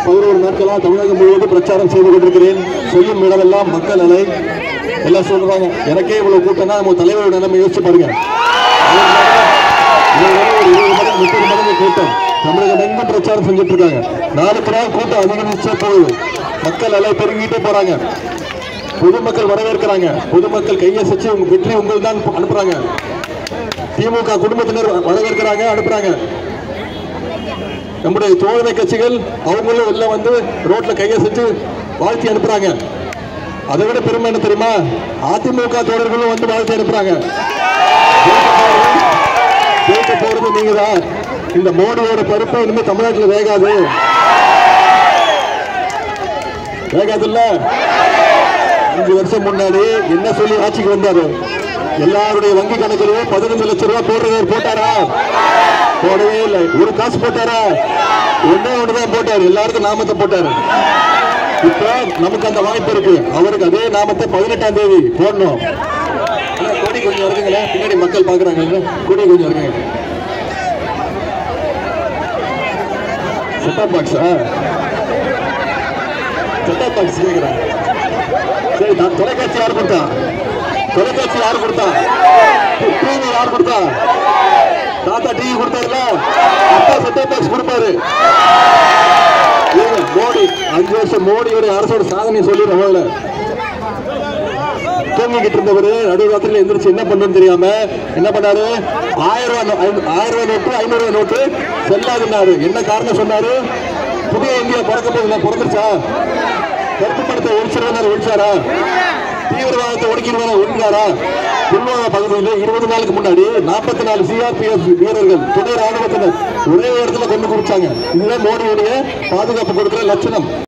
பதினோரு நாட்களாக தமிழகம் முழுவதும் பிரச்சாரம் செய்து கொண்டிருக்கிறேன் சொல்லும் இடமெல்லாம் மக்கள் அலை எல்லாம் சொல்றாங்க எனக்கே இவ்வளவு கூட்டம்னா நம்ம தலைவரோட நிலைமை யோசிச்சு பாருங்க இதை விட ஒரு இருபது மடங்கு முப்பது மடங்கு கூட்டம் தமிழகம் எங்கும் பிரச்சாரம் செஞ்சுட்டு இருக்காங்க நாளுக்கு நாள் கூட்டம் அதிகரிச்சே போகுது மக்கள் அலை பெருகிட்டே போறாங்க பொதுமக்கள் வரவேற்கிறாங்க பொதுமக்கள் கையசைச்சு உங்க வெற்றி உங்கள் தான் அனுப்புறாங்க திமுக குடும்பத்தினர் வரவேற்கிறாங்க அனுப்புறாங்க நம்முடைய தோழமை கட்சிகள் அவங்களும் வெளில வந்து ரோட்ல கையசைச்சு வாழ்த்தி அனுப்புறாங்க அதை விட பெருமை என்ன தெரியுமா அதிமுக தோழர்களும் வந்து வாழ்த்தி அனுப்புறாங்க ஜெயிக்க போறது நீங்க தான் இந்த மோடியோட பருப்பு இனிமே தமிழ்நாட்டில் வேகாது வேகாதுல்ல அஞ்சு வருஷம் முன்னாடி என்ன சொல்லி ஆட்சிக்கு வந்தாரு எல்லாருடைய வங்கி கணக்கிலேயே பதினஞ்சு லட்சம் ரூபாய் போடுறவர் போட்டாரா போடவே இல்லை ஒரு காசு போட்டாரா ஒன்னே ஒண்ணுதான் போட்டாரு எல்லாருக்கும் நாமத்தை போட்டாரு இப்ப நமக்கு அந்த வாய்ப்பு இருக்கு அவருக்கு அதே நாமத்தை பதினெட்டாம் தேதி போடணும் ஆனா, கொடி கொஞ்சம் இருக்குங்களேன் பின்னாடி மக்கள் பாக்குறாங்க கொடி கொஞ்சம் இருக்குங்க செட்டப் பாக்ஸா செட்டப் பாக்ஸ் கேக்குறேன் சரி நான் தொலைக்காட்சி யார் கொடுத்தா தொலைக்காட்சி யார் கொடுத்தா டிவி யார் கொடுத்தா தாத்தா டிவி கொடுத்தாருல அப்பா செட்டப் பாக்ஸ் கொடுப்பாரு ஏங்க, மோடி அஞ்சு வருஷம் மோடியோட அரசோட சாதனை சொல்லிடுறோம் முதல்ல தூங்கிக்கிட்டு இருந்தவர் நடுராத்திரில எந்திரிச்சு என்ன பண்ணுன்னு தெரியாம என்ன பண்ணாரு ஆயிரம் ரூபாய் நோ- ஐநூ- ஆயிரம் ரூபாய் நோட்டு ஐநூறு ரூபாய் நோட்டு செல்லாதுன்னாரு என்ன காரணம் சொன்னாரு புதிய இந்தியா பிறக்க போகுது பிறந்துருச்சா கருப்பு படத்தை ஒழிச்சிருவாரு ஒழிச்சாரா தீவிரவாதத்தை ஒடுக்கிடுவாரா ஒடுக்கிறாரா புல்வாமா பகுதியில் இருபது நாளுக்கு முன்னாடி நாற்பத்தி நாலு சிஆர்பிஎஃப் வீரர்கள் துணை ராணுவத்தினர் ஒரே இடத்துல கொண்டு குடிச்சாங்க இதுதான் மோடியுடைய பாதுகாப்பு கொடுக்கிற லட்சணம்